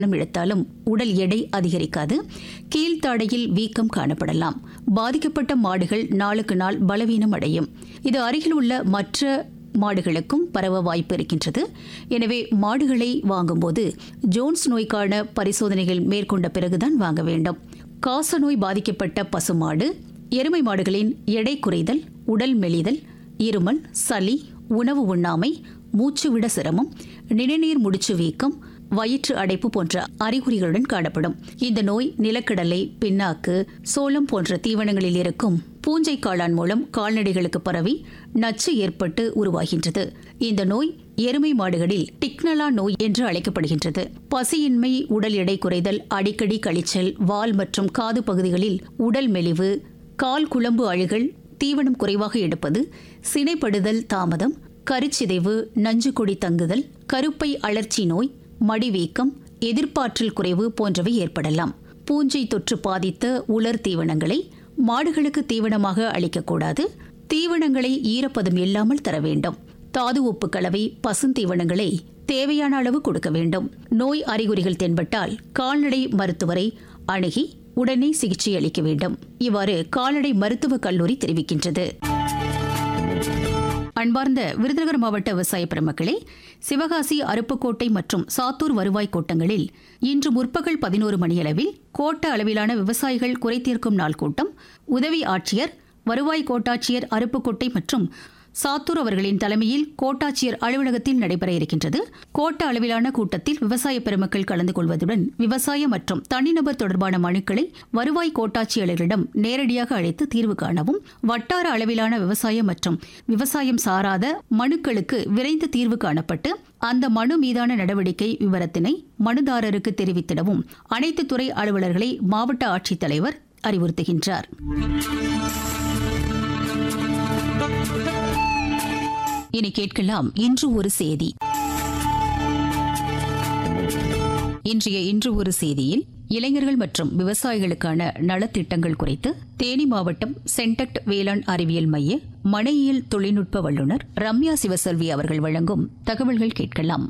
பணம் இழுத்தாலும் உடல் எடை அதிகரிக்காது கீழ்த்தாடையில் வீக்கம் காணப்படலாம் பாதிக்கப்பட்ட மாடுகள் நாளுக்கு நாள் பலவீனம் அடையும் இது அருகில் உள்ள மற்ற மாடுகளுக்கும் பரவ வாய்ப்பு இருக்கின்றது எனவே மாடுகளை வாங்கும்போது ஜோன்ஸ் நோய்க்கான பரிசோதனைகள் மேற்கொண்ட பிறகுதான் வாங்க வேண்டும் காச நோய் பாதிக்கப்பட்ட பசுமாடு எருமை மாடுகளின் எடை குறைதல் உடல் மெலிதல் இருமல் சளி உணவு உண்ணாமை மூச்சுவிட சிரமம் நிணநீர் முடிச்சு வீக்கம் வயிற்று அடைப்பு போன்ற அறிகுறிகளுடன் காணப்படும் இந்த நோய் நிலக்கடலை பின்னாக்கு சோளம் போன்ற தீவனங்களில் இருக்கும் பூஞ்சை காளான் மூலம் கால்நடைகளுக்கு பரவி நச்சு ஏற்பட்டு உருவாகின்றது இந்த நோய் எருமை மாடுகளில் டிக்னலா நோய் என்று அழைக்கப்படுகின்றது பசியின்மை உடல் எடை குறைதல் அடிக்கடி கழிச்சல் வால் மற்றும் காது பகுதிகளில் உடல் மெலிவு கால் குழம்பு அழுகல் தீவனம் குறைவாக எடுப்பது சினைப்படுதல் தாமதம் கருச்சிதைவு நஞ்சுக்கொடி தங்குதல் கருப்பை அழற்சி நோய் மடிவீக்கம் எதிர்ப்பாற்றல் குறைவு போன்றவை ஏற்படலாம் பூஞ்சை தொற்று பாதித்த உலர் தீவனங்களை மாடுகளுக்கு தீவனமாக அளிக்கக்கூடாது தீவனங்களை ஈரப்பதம் இல்லாமல் தர வேண்டும் தாது உப்பு கலவை பசுந்தீவனங்களை தேவையான அளவு கொடுக்க வேண்டும் நோய் அறிகுறிகள் தென்பட்டால் கால்நடை மருத்துவரை அணுகி உடனே சிகிச்சை அளிக்க வேண்டும் இவ்வாறு கால்நடை மருத்துவக் கல்லூரி தெரிவிக்கின்றது அன்பார்ந்த விருதுநகர் மாவட்ட விவசாய பெருமக்களே சிவகாசி அருப்புக்கோட்டை மற்றும் சாத்தூர் வருவாய் கோட்டங்களில் இன்று முற்பகல் பதினோரு மணியளவில் கோட்ட அளவிலான விவசாயிகள் குறைதீர்க்கும் நாள் கூட்டம் உதவி ஆட்சியர் வருவாய் கோட்டாட்சியர் அருப்புக்கோட்டை மற்றும் சாத்தூர் அவர்களின் தலைமையில் கோட்டாட்சியர் அலுவலகத்தில் நடைபெற இருக்கின்றது கோட்ட அளவிலான கூட்டத்தில் விவசாய பெருமக்கள் கலந்து கொள்வதுடன் விவசாய மற்றும் தனிநபர் தொடர்பான மனுக்களை வருவாய் கோட்டாட்சியர்களிடம் நேரடியாக அழைத்து தீர்வு காணவும் வட்டார அளவிலான விவசாயம் மற்றும் விவசாயம் சாராத மனுக்களுக்கு விரைந்து தீர்வு காணப்பட்டு அந்த மனு மீதான நடவடிக்கை விவரத்தினை மனுதாரருக்கு தெரிவித்திடவும் அனைத்து துறை அலுவலர்களை மாவட்ட ஆட்சித்தலைவர் அறிவுறுத்துகின்றார் இனி கேட்கலாம் இன்று ஒரு செய்தி இன்றைய இன்று ஒரு செய்தியில் இளைஞர்கள் மற்றும் விவசாயிகளுக்கான நலத்திட்டங்கள் குறித்து தேனி மாவட்டம் சென்டக்ட் வேளாண் அறிவியல் மைய மனையியல் தொழில்நுட்ப வல்லுநர் ரம்யா சிவசெல்வி அவர்கள் வழங்கும் தகவல்கள் கேட்கலாம்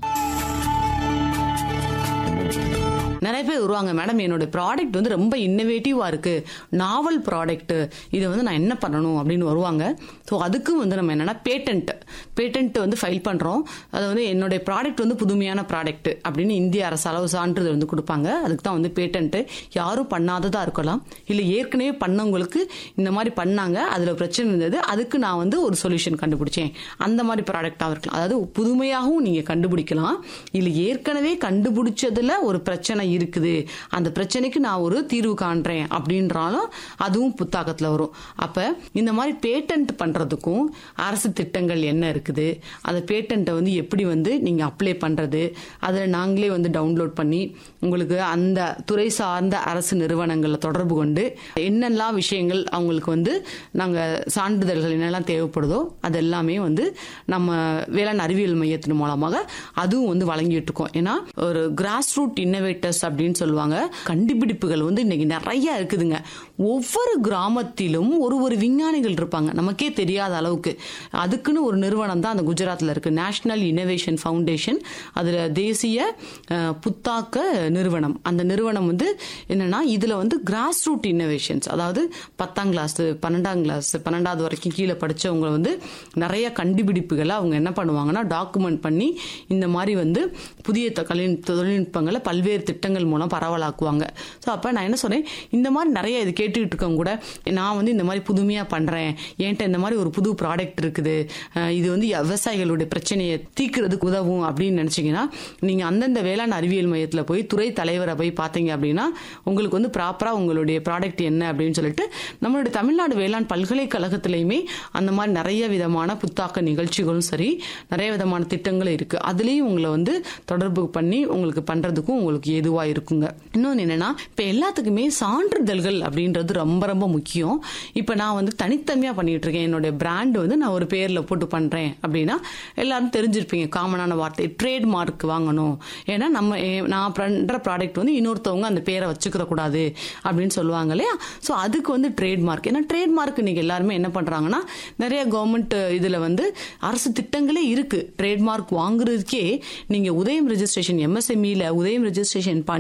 நிறைய பேர் வருவாங்க மேடம் என்னோட ப்ராடக்ட் வந்து ரொம்ப இன்னோவேட்டிவா இருக்கு நாவல் ப்ராடக்ட் இதை வந்து நான் என்ன பண்ணணும் அப்படின்னு வருவாங்க ஸோ அதுக்கும் வந்து நம்ம என்னன்னா பேட்டன்ட் பேட்டன்ட் வந்து ஃபைல் பண்றோம் அது வந்து என்னுடைய ப்ராடக்ட் வந்து புதுமையான ப்ராடக்ட் அப்படின்னு இந்திய அரசு அளவு சான்றிதழ் வந்து கொடுப்பாங்க அதுக்கு தான் வந்து பேட்டன்ட் யாரும் பண்ணாததா இருக்கலாம் இல்லை ஏற்கனவே பண்ணவங்களுக்கு இந்த மாதிரி பண்ணாங்க அதுல பிரச்சனை இருந்தது அதுக்கு நான் வந்து ஒரு சொல்யூஷன் கண்டுபிடிச்சேன் அந்த மாதிரி ப்ராடக்டாக இருக்கலாம் அதாவது புதுமையாகவும் நீங்க கண்டுபிடிக்கலாம் இல்லை ஏற்கனவே கண்டுபிடிச்சதுல ஒரு பிரச்சனை இருக்குது அந்த பிரச்சனைக்கு நான் ஒரு தீர்வு காண்றேன் அப்படின்றாலும் அதுவும் புத்தாக்கத்தில் வரும் அப்ப இந்த மாதிரி பேட்டன்ட் பண்றதுக்கும் அரசு திட்டங்கள் என்ன இருக்குது அந்த பேட்டன்ட்டை வந்து எப்படி வந்து நீங்க அப்ளை பண்றது அதை நாங்களே வந்து டவுன்லோட் பண்ணி உங்களுக்கு அந்த துறை சார்ந்த அரசு நிறுவனங்களை தொடர்பு கொண்டு என்னெல்லாம் விஷயங்கள் அவங்களுக்கு வந்து நாங்க சான்றிதழ்கள் என்னெல்லாம் தேவைப்படுதோ அது எல்லாமே வந்து நம்ம வேளாண் அறிவியல் மையத்தின் மூலமாக அதுவும் வந்து வழங்கிட்டு இருக்கோம் ஏன்னா ஒரு கிராஸ் ரூட் இன்னோவேட்டர்ஸ் அப்படின்னு சொல்லுவாங்க கண்டுபிடிப்புகள் வந்து இன்னைக்கு நிறைய இருக்குதுங்க ஒவ்வொரு கிராமத்திலும் ஒரு ஒரு விஞ்ஞானிகள் இருப்பாங்க நமக்கே தெரியாத அளவுக்கு அதுக்குன்னு ஒரு நிறுவனம் தான் அந்த குஜராத்தில் இருக்கு நேஷனல் இனோவேஷன் ஃபவுண்டேஷன் அதுல தேசிய அஹ், புத்தாக்க நிறுவனம் அந்த நிறுவனம் வந்து என்னன்னா இதுல வந்து கிராஸ் ரூட் இன்னோவேஷன்ஸ் அதாவது பத்தாம் கிளாஸ் பன்னெண்டாம் கிளாஸ் பன்னெண்டாவது வரைக்கும் கீழே படிச்சவங்க வந்து நிறைய கண்டுபிடிப்புகளை அவங்க என்ன பண்ணுவாங்கன்னா டாக்குமெண்ட் பண்ணி இந்த மாதிரி வந்து புதிய த- கலின் தொழில்நுட்பங்களை பல்வேறு திட்டங்கள் மூலம் பரவலாக்குவாங்க ஸோ அப்போ நான் என்ன சொன்னேன் இந்த மாதிரி நிறைய இது கேட்டுக்கிட்டு இருக்கவங்க கூட நான் வந்து இந்த மாதிரி புதுமையாக பண்ணுறேன் என்கிட்ட இந்த மாதிரி ஒரு புது ப்ராடக்ட் இருக்குது அஹ் இது வந்து விவசாயிகளுடைய பிரச்சனையை தீர்க்கிறதுக்கு உதவும் அப்படின்னு நினச்சிங்கன்னா நீங்கள் அந்தந்த வேளாண் அறிவியல் மையத்தில் போய் துறை தலைவரை போய் பார்த்தீங்க அப்படின்னா உங்களுக்கு வந்து ப்ராப்பராக உங்களுடைய ப்ராடக்ட் என்ன அப்படின்னு சொல்லிட்டு நம்மளுடைய தமிழ்நாடு வேளாண் பல்கலைக்கழகத்திலையுமே அந்த மாதிரி நிறைய விதமான புத்தாக்க நிகழ்ச்சிகளும் சரி நிறைய விதமான திட்டங்களும் இருக்கு அதுலேயும் உங்களை வந்து தொடர்பு பண்ணி உங்களுக்கு பண்றதுக்கும் உங்களுக்கு ஏதுவா இருக்குங்க இன்னொன்று என்னன்னா இப்போ எல்லாத்துக்குமே சான்றிதழ்கள் அப்படின்றது ரொம்ப ரொம்ப முக்கியம் இப்போ நான் வந்து தனித்தன்மையாக பண்ணிட்டு இருக்கேன் என்னுடைய பிராண்ட் வந்து நான் ஒரு பேரில் போட்டு பண்றேன் அப்படின்னா எல்லாரும் தெரிஞ்சிருப்பீங்க காமனான வார்த்தை ட்ரேட் மார்க் வாங்கணும் ஏன்னா நம்ம ஏ- நான் பண்ற ப்ராடக்ட் வந்து இன்னொருத்தவங்க அந்த பேரை வச்சுக்கிற கூடாது அப்படின்னு சொல்லுவாங்க இல்லையா ஸோ அதுக்கு வந்து ட்ரேட் மார்க் ஏன்னா ட்ரேட் மார்க் இன்னைக்கு எல்லாருமே என்ன பண்றாங்கன்னா நிறைய கவர்மெண்ட் இதுல வந்து அரசு திட்டங்களே இருக்கு ட்ரேட் மார்க் வாங்குறதுக்கே நீங்க உதயம் ரெஜிஸ்ட்ரேஷன் எம்எஸ்எம்இல உதயம் ரெஜிஸ்ட்ரேஷன்